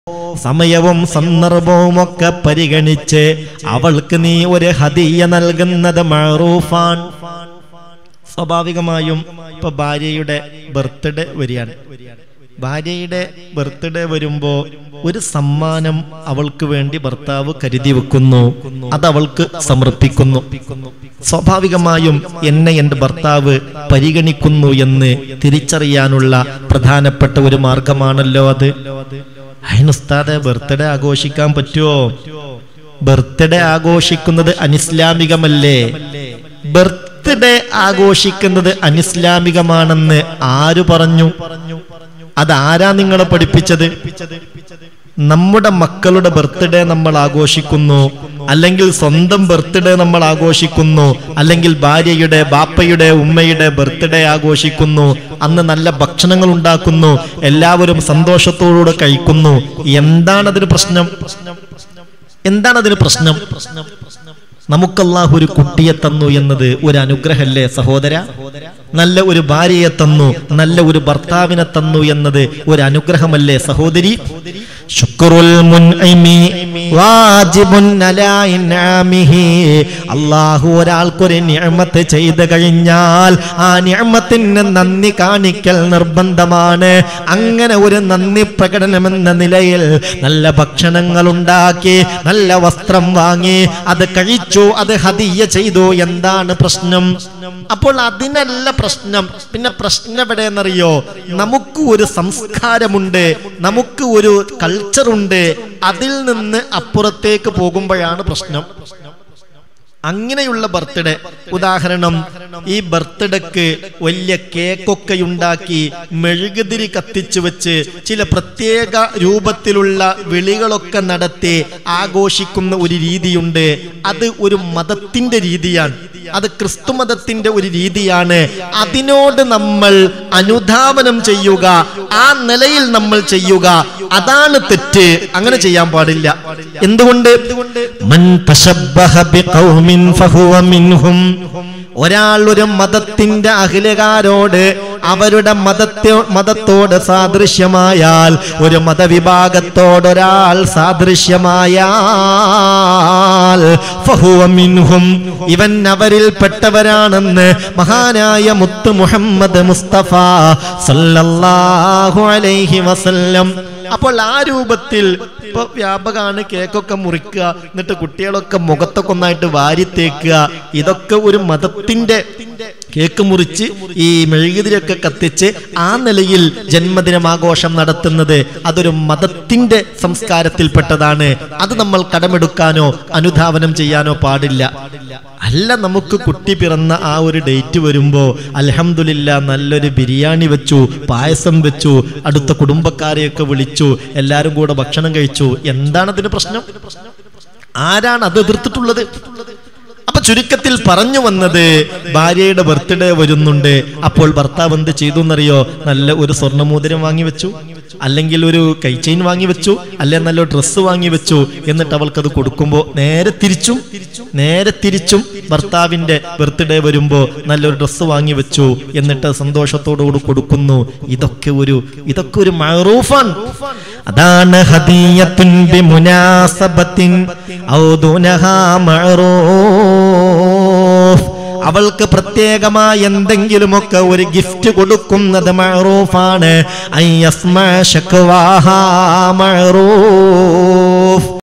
സമയവും സന്ദർഭവും ഒക്കെ പരിഗണിച്ച് അവൾക്ക് നീ ഒരു ഹദിയ നൽകുന്നത് മഴറൂഫാൻ സ്വാഭാവികമായും ഇപ്പൊ ഭാര്യയുടെ ബർത്ത്ഡേ വരികയാണ് ഭാര്യയുടെ ബർത്ത്ഡേ വരുമ്പോ ഒരു സമ്മാനം അവൾക്ക് വേണ്ടി ഭർത്താവ് കരുതി വെക്കുന്നു അത് അവൾക്ക് സമർപ്പിക്കുന്നു സ്വാഭാവികമായും എന്നെ എൻ്റെ ഭർത്താവ് പരിഗണിക്കുന്നു എന്ന് തിരിച്ചറിയാനുള്ള പ്രധാനപ്പെട്ട ഒരു മാർഗമാണല്ലോ അത് അതിനുസ്താദെ ബർത്ത്ഡേ ആഘോഷിക്കാൻ പറ്റുമോ ബർത്ത്ഡേ ആഘോഷിക്കുന്നത് അനിസ്ലാമികമല്ലേ ബർത്ത്ഡേ ആഘോഷിക്കുന്നത് അനിസ്ലാമികമാണെന്ന് ആര് പറഞ്ഞു അതാരാ നിങ്ങളെ പഠിപ്പിച്ചത് നമ്മുടെ മക്കളുടെ ബർത്ത്ഡേ നമ്മൾ ആഘോഷിക്കുന്നു അല്ലെങ്കിൽ സ്വന്തം ബർത്ത്ഡേ നമ്മൾ ആഘോഷിക്കുന്നു അല്ലെങ്കിൽ ഭാര്യയുടെ ബാപ്പയുടെ ഉമ്മയുടെ ബർത്ത്ഡേ ആഘോഷിക്കുന്നു അന്ന് നല്ല ഭക്ഷണങ്ങൾ ഉണ്ടാക്കുന്നു എല്ലാവരും സന്തോഷത്തോടുകൂടെ കഴിക്കുന്നു എന്താണ് അതിന് പ്രശ്നം എന്താണ് അതിന് പ്രശ്നം നമുക്കല്ലാഹു ഒരു കുട്ടിയെ തന്നു എന്നത് ഒരു അനുഗ്രഹല്ലേ സഹോദര നല്ല ഒരു ഭാര്യയെ തന്നു നല്ല ഒരു ഭർത്താവിനെ തന്നു എന്നത് ഒരു അനുഗ്രഹമല്ലേ സഹോദരി ശുക്രുൽ മുൻഇമി വാജിബുൻ അലാ ഇൻആമിഹി അല്ലാഹു ഒരാൾക്കൊരു നിഅമത്ത് ചെയ്തു കഴിഞ്ഞാൽ ആ നിഅമത്തിന് നന്ദി കാണിക്കൽ നിർബന്ധമാണ് അങ്ങനെ ഒരു നന്ദി പ്രകടനമെന്ന നിലയിൽ നല്ല ഭക്ഷണങ്ങൾ ഉണ്ടാക്കി നല്ല വസ്ത്രം വാങ്ങി അത് കഴിച്ചു അത് ഹദിയ ചെയ്തു എന്താണ് പ്രശ്നം അപ്പോൾ അതിനല്ല പ്രശ്നം പിന്നെ പ്രശ്നം എവിടെയെന്നറിയോ നമുക്ക് ഒരു സംസ്കാരമുണ്ട് നമുക്ക് ഒരു കൾച്ചറുണ്ട് അതിൽ നിന്ന് അപ്പുറത്തേക്ക് പോകുമ്പോഴാണ് പ്രശ്നം അങ്ങനെയുള്ള ബർത്ത്ഡേ ഉദാഹരണം ഈ ബർത്ത്ഡേക്ക് വലിയ കേക്കൊക്കെ ഉണ്ടാക്കി മെഴുകുതിരി കത്തിച്ചു വെച്ച് ചില പ്രത്യേക രൂപത്തിലുള്ള വിളികളൊക്കെ നടത്തി ആഘോഷിക്കുന്ന ഒരു രീതിയുണ്ട് അത് ഒരു മതത്തിന്റെ രീതിയാണ് അത് ക്രിസ്തു മതത്തിന്റെ ഒരു രീതിയാണ് അതിനോട് നമ്മൾ അനുധാവനം ചെയ്യുക ആ നിലയിൽ നമ്മൾ ചെയ്യുക അതാണ് തെറ്റ് അങ്ങനെ ചെയ്യാൻ പാടില്ല എന്തുകൊണ്ട് മൻ തശബ്ബഹ ബിഖൗമിൻ ഫഹുവ മിൻഹും ഒരാൾ ഒരു മതത്തിന്റെ അഖിലകാരോട് അവരുടെ മതത്തെ മതത്തോട് സാദൃശ്യമായാൽ ഒരു മതവിഭാഗത്തോട് ഒരാൾ സാദൃശ്യമായാൽ ഫഹുവ മിൻഹും ഇവൻ അവരിൽ പെട്ടവരാണെന്ന് മഹാനായ മുത്ത് മുഹമ്മദ് മുസ്തഫ സല്ലല്ലാഹു അലൈഹി വസല്ലം അപ്പോൾ ആ രൂപത്തിൽ ഇപ്പൊ വ്യാപകമാണ് കേക്കൊക്കെ മുറിക്കുക എന്നിട്ട് കുട്ടികളൊക്കെ മുഖത്തൊക്കെ ഒന്നായിട്ട് വാരി തേക്കുക ഇതൊക്കെ ഒരു മതത്തിന്റെ കേക്ക് മുറിച്ച് ഈ മെഴുകുതിരിയൊക്കെ കത്തിച്ച് ആ നിലയിൽ ജന്മദിനം ആഘോഷം നടത്തുന്നത് അതൊരു മതത്തിന്റെ സംസ്കാരത്തിൽപ്പെട്ടതാണ് അത് നമ്മൾ കടമെടുക്കാനോ അനുധാവനം ചെയ്യാനോ പാടില്ല അല്ല നമുക്ക് കുട്ടി പിറന്ന ആ ഒരു ഡേറ്റ് വരുമ്പോ അലഹമില്ല നല്ലൊരു ബിരിയാണി വെച്ചു പായസം വെച്ചു അടുത്ത കുടുംബക്കാരെയൊക്കെ വിളിച്ചു എല്ലാരും കൂടെ ഭക്ഷണം കഴിച്ചു എന്താണ് അതിന് പ്രശ്നം ആരാണ് അത് എതിർത്തിട്ടുള്ളത് അപ്പൊ ചുരുക്കത്തിൽ പറഞ്ഞു വന്നത് ഭാര്യയുടെ ബർത്ത്ഡേ വരുന്നുണ്ട് അപ്പോൾ ഭർത്താവ് എന്ത് ചെയ്തു എന്നറിയോ നല്ല ഒരു സ്വർണ്ണമോതിരം വാങ്ങി വെച്ചു അല്ലെങ്കിൽ ഒരു കൈച്ചെയിൻ വാങ്ങി വെച്ചു അല്ലെ നല്ല ഡ്രസ്സ് വാങ്ങി വെച്ചു എന്നിട്ട് അവൾക്കത് കൊടുക്കുമ്പോൾ നേരെ തിരിച്ചും നേരെ തിരിച്ചും ഭർത്താവിന്റെ ബർത്ത്ഡേ വരുമ്പോ നല്ലൊരു ഡ്രസ്സ് വാങ്ങി വെച്ചു എന്നിട്ട് സന്തോഷത്തോടുകൂടി കൊടുക്കുന്നു ഇതൊക്കെ ഒരു ഇതൊക്കെ ഒരു മഅറൂഫാണ് അതാണ് ഹദിയത്തുൻ ബിമുനാസബത്തിൻ ഔ ദുനഹാ മഅറൂഫ് അവൾക്ക് പ്രത്യേകമായ എന്തെങ്കിലുമൊക്കെ ഒരു ഗിഫ്റ്റ് കൊടുക്കുന്നത് മഅറൂഫാണ് ഐ യസ്മഅ ശക്വാഹാ മഅറൂഫ്